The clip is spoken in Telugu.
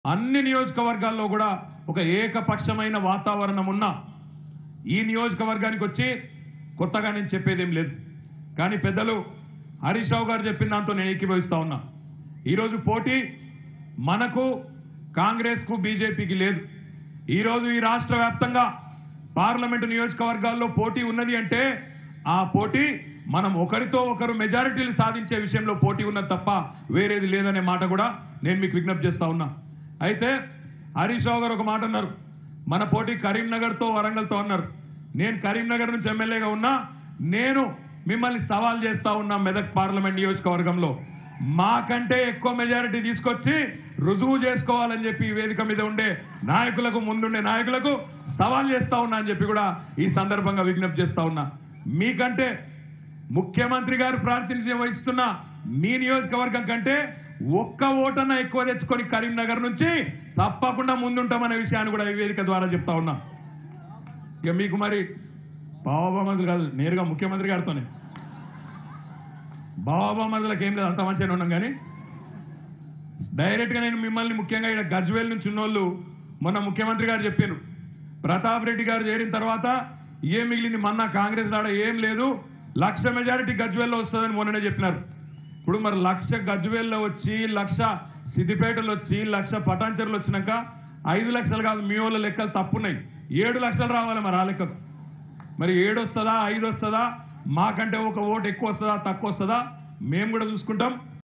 అన్ని నియోజకవర్గాల్లో కూడా ఒక ఏకపక్షమైన వాతావరణం ఉన్న ఈ నియోజకవర్గానికి వచ్చి కొత్తగా నేను చెప్పేదేం లేదు కానీ పెద్దలు హరీష్ రావు గారు చెప్పిన దాంతో నేను ఏకీభవిస్తా ఉన్నా ఈరోజు పోటీ మనకు కాంగ్రెస్కు బీజేపీకి లేదు ఈరోజు ఈ రాష్ట్ర వ్యాప్తంగా పార్లమెంటు నియోజకవర్గాల్లో పోటీ ఉన్నది అంటే ఆ పోటీ మనం ఒకరితో ఒకరు మెజారిటీలు సాధించే విషయంలో పోటీ ఉన్నది తప్ప వేరేది లేదనే మాట కూడా నేను మీకు విజ్ఞప్తి చేస్తా ఉన్నా అయితే హరీష్ రావు గారు ఒక మాట అన్నారు మన పోటీ కరీంనగర్తో వరంగల్తో అన్నారు నేను కరీంనగర్ నుంచి ఎమ్మెల్యేగా ఉన్నా నేను మిమ్మల్ని సవాల్ చేస్తా ఉన్నా మెదక్ పార్లమెంట్ నియోజకవర్గంలో మాకంటే ఎక్కువ మెజారిటీ తీసుకొచ్చి రుజువు చేసుకోవాలని చెప్పి ఈ వేదిక మీద ఉండే నాయకులకు ముందుండే నాయకులకు సవాల్ చేస్తా ఉన్నా అని చెప్పి కూడా ఈ సందర్భంగా విజ్ఞప్తి చేస్తా ఉన్నా మీకంటే ముఖ్యమంత్రి గారు ప్రాతినిధ్యం వహిస్తున్న మీ నియోజకవర్గం కంటే ఒక్క ఓటన్నా ఎక్కువ తెచ్చుకొని కరీంనగర్ నుంచి తప్పకుండా ముందుంటామనే విషయాన్ని కూడా ఈ వేదిక ద్వారా చెప్తా ఉన్నా ఇక మీకు మరి బాబామంత్రి కాదు నేరుగా ముఖ్యమంత్రి గారితోనే బాబామంత్రులకు ఏం లేదు అంత మంచిగానే ఉన్నాం కానీ డైరెక్ట్ గా నేను మిమ్మల్ని ముఖ్యంగా ఇక్కడ గజ్వేల్ నుంచి ఉన్నోళ్ళు మొన్న ముఖ్యమంత్రి గారు చెప్పారు ప్రతాప్ రెడ్డి గారు చేరిన తర్వాత ఏం మిగిలింది మొన్న కాంగ్రెస్ దాడ ఏం లేదు లక్ష మెజారిటీ గజ్వేల్లో వస్తుందని మొన్ననే చెప్పినారు ఇప్పుడు మరి లక్ష గజ్వేల్లో వచ్చి లక్ష సిద్దిపేటలో వచ్చి లక్ష పటాన్చెరులు వచ్చినాక ఐదు లక్షలు కాదు మీ వాళ్ళ లెక్కలు తప్పున్నాయి ఏడు లక్షలు రావాలి మరి ఆ లెక్కకు మరి ఏడు వస్తుందా ఐదు వస్తుందా మాకంటే ఒక ఓటు ఎక్కువ వస్తుందా తక్కువ వస్తుందా మేము కూడా చూసుకుంటాం